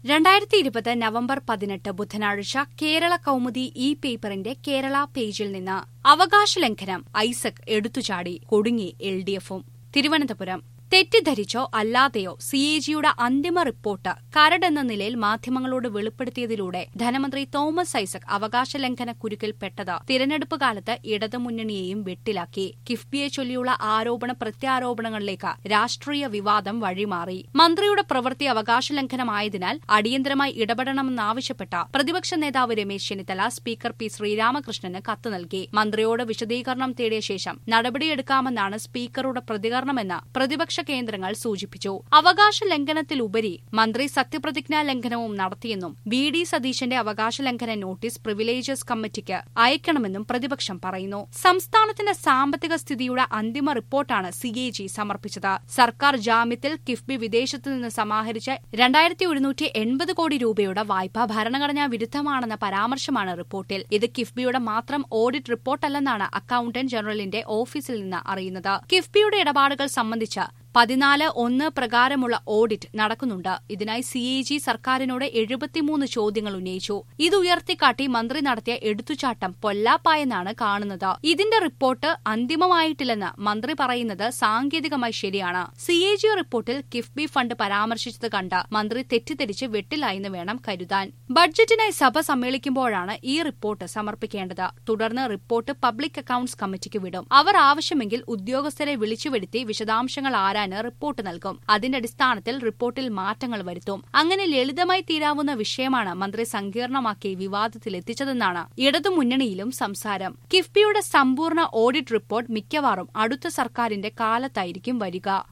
രണ്ടായിരത്തി ഇരുപത് നവംബർ പതിനെട്ട് ബുധനാഴ്ച കേരള കൗമുദി ഇ പേപ്പറിന്റെ കേരള പേജിൽ നിന്ന് അവകാശ ലംഘനം ഐസക് എടുത്തുചാടി കൊടുങ്ങി എൽ ഡി എഫും തിരുവനന്തപുരം തെറ്റിദ്ധരിച്ചോ അല്ലാതെയോ സി എ ജിയുടെ അന്തിമ റിപ്പോർട്ട് കരടെന്ന നിലയിൽ മാധ്യമങ്ങളോട് വെളിപ്പെടുത്തിയതിലൂടെ ധനമന്ത്രി തോമസ് ഐസക് അവകാശ ലംഘന കുരുക്കിൽപ്പെട്ടത് തിരഞ്ഞെടുപ്പ് കാലത്ത് ഇടതുമുന്നണിയെയും വെട്ടിലാക്കി കിഫ്ബിയെ ചൊല്ലിയുള്ള ആരോപണ പ്രത്യാരോപണങ്ങളിലേക്ക് രാഷ്ട്രീയ വിവാദം വഴിമാറി മന്ത്രിയുടെ പ്രവൃത്തി അവകാശ ലംഘനമായതിനാൽ അടിയന്തരമായി ഇടപെടണമെന്നാവശ്യപ്പെട്ട പ്രതിപക്ഷ നേതാവ് രമേശ് ചെന്നിത്തല സ്പീക്കർ പി ശ്രീരാമകൃഷ്ണന് കത്ത് നൽകി മന്ത്രിയോട് വിശദീകരണം തേടിയ ശേഷം നടപടിയെടുക്കാമെന്നാണ് സ്പീക്കറുടെ പ്രതികരണമെന്ന് പ്രതിപക്ഷ കേന്ദ്രങ്ങൾ സൂചിപ്പിച്ചു അവകാശ ലംഘനത്തിലുപരി മന്ത്രി സത്യപ്രതിജ്ഞാ ലംഘനവും നടത്തിയെന്നും വി ഡി സതീശന്റെ അവകാശ ലംഘന നോട്ടീസ് പ്രിവിലേജസ് കമ്മിറ്റിക്ക് അയക്കണമെന്നും പ്രതിപക്ഷം പറയുന്നു സംസ്ഥാനത്തിന്റെ സാമ്പത്തിക സ്ഥിതിയുടെ അന്തിമ റിപ്പോർട്ടാണ് സി എ ജി സമർപ്പിച്ചത് സർക്കാർ ജാമ്യത്തിൽ കിഫ്ബി വിദേശത്തു നിന്ന് സമാഹരിച്ച രണ്ടായിരത്തി ഒരുന്നൂറ്റി എൺപത് കോടി രൂപയുടെ വായ്പ ഭരണഘടനാ വിരുദ്ധമാണെന്ന പരാമർശമാണ് റിപ്പോർട്ടിൽ ഇത് കിഫ്ബിയുടെ മാത്രം ഓഡിറ്റ് റിപ്പോർട്ടല്ലെന്നാണ് അക്കൌണ്ടന്റ് ജനറലിന്റെ ഓഫീസിൽ നിന്ന് അറിയുന്നത് കിഫ്ബിയുടെ ഇടപാടുകൾ സംബന്ധിച്ച് പതിനാല് ഒന്ന് പ്രകാരമുള്ള ഓഡിറ്റ് നടക്കുന്നുണ്ട് ഇതിനായി സി എ ജി സർക്കാരിനോട് എഴുപത്തിമൂന്ന് ചോദ്യങ്ങൾ ഉന്നയിച്ചു ഇത് ഉയർത്തിക്കാട്ടി മന്ത്രി നടത്തിയ എടുത്തുചാട്ടം പൊല്ലാപ്പായെന്നാണ് കാണുന്നത് ഇതിന്റെ റിപ്പോർട്ട് അന്തിമമായിട്ടില്ലെന്ന് മന്ത്രി പറയുന്നത് സാങ്കേതികമായി ശരിയാണ് സി എ ജി റിപ്പോർട്ടിൽ കിഫ്ബി ഫണ്ട് പരാമർശിച്ചത് കണ്ട് മന്ത്രി തെറ്റിദ്ധരിച്ച് വെട്ടിലായെന്ന് വേണം കരുതാൻ ബഡ്ജറ്റിനായി സഭ സമ്മേളിക്കുമ്പോഴാണ് ഈ റിപ്പോർട്ട് സമർപ്പിക്കേണ്ടത് തുടർന്ന് റിപ്പോർട്ട് പബ്ലിക് അക്കൌണ്ട്സ് കമ്മിറ്റിക്ക് വിടും അവർ ആവശ്യമെങ്കിൽ ഉദ്യോഗസ്ഥരെ വിളിച്ചുവരുത്തി വിശദാംശങ്ങൾ ആരാന് റിപ്പോർട്ട് നൽകും അതിന്റെ അടിസ്ഥാനത്തിൽ റിപ്പോർട്ടിൽ മാറ്റങ്ങൾ വരുത്തും അങ്ങനെ ലളിതമായി തീരാവുന്ന വിഷയമാണ് മന്ത്രി സങ്കീർണമാക്കി വിവാദത്തിലെത്തിച്ചതെന്നാണ് ഇടതുമുന്നണിയിലും സംസാരം കിഫ്ബിയുടെ സമ്പൂർണ്ണ ഓഡിറ്റ് റിപ്പോർട്ട് മിക്കവാറും അടുത്ത സർക്കാരിന്റെ കാലത്തായിരിക്കും വരിക